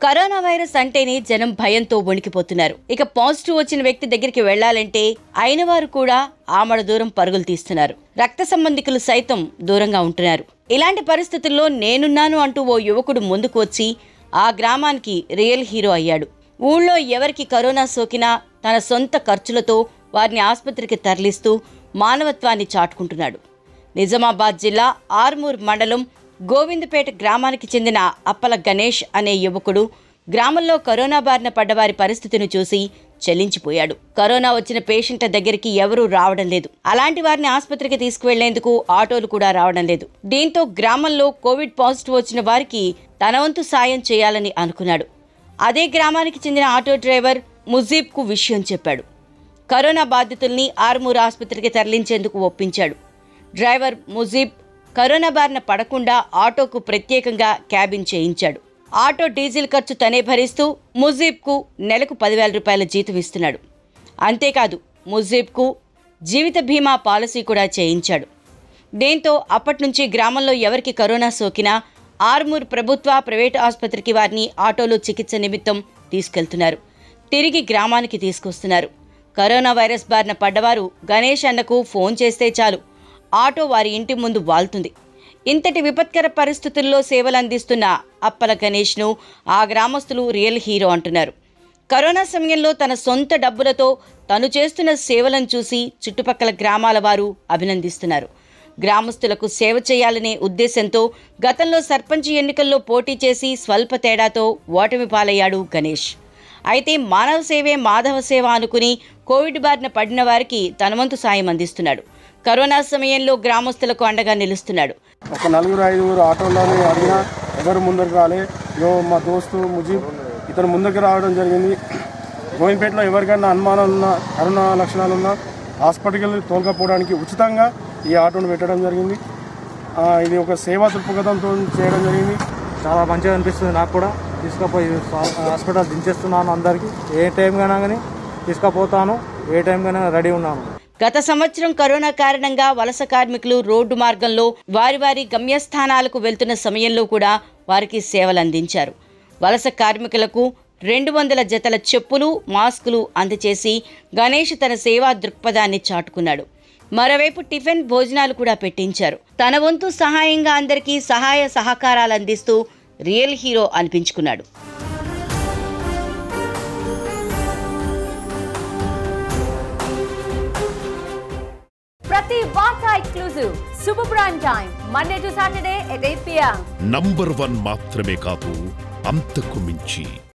corona virus అంటేనే జనం భయంతో వణికిపోతున్నారు ఇక పాజిటివ్ వచ్చిన వ్యక్తి దగ్గరికి వెళ్లాలంటే అయిన వారు కూడా ఆమడ దూరం పరుగులు తీస్తున్నారు రక్త సంబంధికులు సైతం దూరంగా ఉంటున్నారు ఇలాంటి పరిస్థితుల్లో నేనున్నాను అంటూ ఓ యువకుడు ముందుకు వచ్చి ఆ గ్రామానికి రియల్ హీరో అయ్యాడు ఊళ్ళో ఎవరికి కరోనా సోకినా తన సొంత ఖర్చులతో వారిని ఆసుపత్రికి తరలిస్తూ మానవత్వాన్ని చాటుకుంటున్నాడు నిజామాబాద్ జిల్లా ఆర్మూర్ మండలం గోవిందపేట గ్రామానికి చెందిన అప్పల గణేష్ అనే యువకుడు గ్రామంలో కరోనా బారిన పడ్డవారి పరిస్థితిని చూసి చెల్లించిపోయాడు కరోనా వచ్చిన పేషెంట్ల దగ్గరికి ఎవరూ రావడం లేదు అలాంటి వారిని ఆసుపత్రికి తీసుకువెళ్లేందుకు ఆటోలు కూడా రావడం లేదు దీంతో గ్రామంలో కోవిడ్ పాజిటివ్ వచ్చిన వారికి తన వంతు సాయం చేయాలని అనుకున్నాడు అదే గ్రామానికి చెందిన ఆటో డ్రైవర్ ముజీబ్కు విషయం చెప్పాడు కరోనా బాధితుల్ని ఆర్మూర్ ఆసుపత్రికి తరలించేందుకు ఒప్పించాడు డ్రైవర్ ముజీబ్ కరోనా బారిన పడకుండా ఆటోకు ప్రత్యేకంగా క్యాబిన్ చేయించాడు ఆటో డీజిల్ ఖర్చు తనే భరిస్తూ ముజీబ్కు నెలకు పదివేల రూపాయల జీతం ఇస్తున్నాడు అంతేకాదు ముజీబ్కు జీవిత బీమా పాలసీ కూడా చేయించాడు దీంతో అప్పటి నుంచి గ్రామంలో ఎవరికి కరోనా సోకినా ఆర్మూర్ ప్రభుత్వ ప్రైవేటు ఆసుపత్రికి వారిని ఆటోలో చికిత్స నిమిత్తం తీసుకెళ్తున్నారు తిరిగి గ్రామానికి తీసుకొస్తున్నారు కరోనా వైరస్ బారిన పడ్డవారు గణేష్ అన్నకు ఫోన్ చేస్తే చాలు ఆటో వారి ఇంటి ముందు వాల్తుంది ఇంతటి విపత్కర పరిస్థితుల్లో సేవలు అందిస్తున్న అప్పల గణేష్ను ఆ గ్రామస్తులు రియల్ హీరో అంటున్నారు కరోనా సమయంలో తన సొంత డబ్బులతో తను చేస్తున్న సేవలను చూసి చుట్టుపక్కల గ్రామాల వారు అభినందిస్తున్నారు గ్రామస్తులకు సేవ చేయాలనే ఉద్దేశంతో గతంలో సర్పంచ్ ఎన్నికల్లో పోటీ చేసి స్వల్ప తేడాతో ఓటమి పాలయ్యాడు గణేష్ అయితే మానవ సేవే మాధవ సేవ అనుకుని కోవిడ్ బారిన పడిన వారికి తన వంతు సాయం అందిస్తున్నాడు కరోనా సమయంలో గ్రామస్తులకు అండగా నిలుస్తున్నాడు ఒక నలుగురు ఐదుగురు ఆటోలోనే అడిగినా ఎవరు ముందరికి రాలే యో మా దోస్తు ముజీబ్ ఇతను ముందుకు రావడం జరిగింది గోవింపేటలో ఎవరికైనా అనుమానాలు ఉన్నా కరోనా లక్షణాలు ఉన్నా హాస్పిటల్కి తోలుకపోవడానికి ఉచితంగా ఈ ఆటోను పెట్టడం జరిగింది ఆ, ఇది ఒక సేవా దృక్పథంతో చేయడం జరిగింది చాలా మంచిగా అనిపిస్తుంది నాకు కూడా తీసుకుపోయి హాస్పిటల్ దించేస్తున్నాను అందరికీ ఏ టైం కైనా కానీ తీసుకుపోతాను ఏ టైం కైనా రెడీ ఉన్నాను గత సంవత్సరం కరోనా కారణంగా వలస కార్మికులు రోడ్డు మార్గంలో వారి వారి గమ్యస్థానాలకు వెళ్తున్న సమయంలో కూడా వారికి సేవలు అందించారు వలస కార్మికులకు రెండు వందల జతల చెప్పులు మాస్కులు అందచేసి గణేష్ తన సేవా దృక్పథాన్ని చాటుకున్నాడు మరోవైపు టిఫిన్ భోజనాలు కూడా పెట్టించారు తన వంతు సహాయంగా అందరికీ సహాయ సహకారాలు అందిస్తూ రియల్ హీరో అనిపించుకున్నాడు ప్రతి వార్త exclusive super prime time Monday to Saturday at eight PM number one మాత్రమే కాదు అంతకు మించి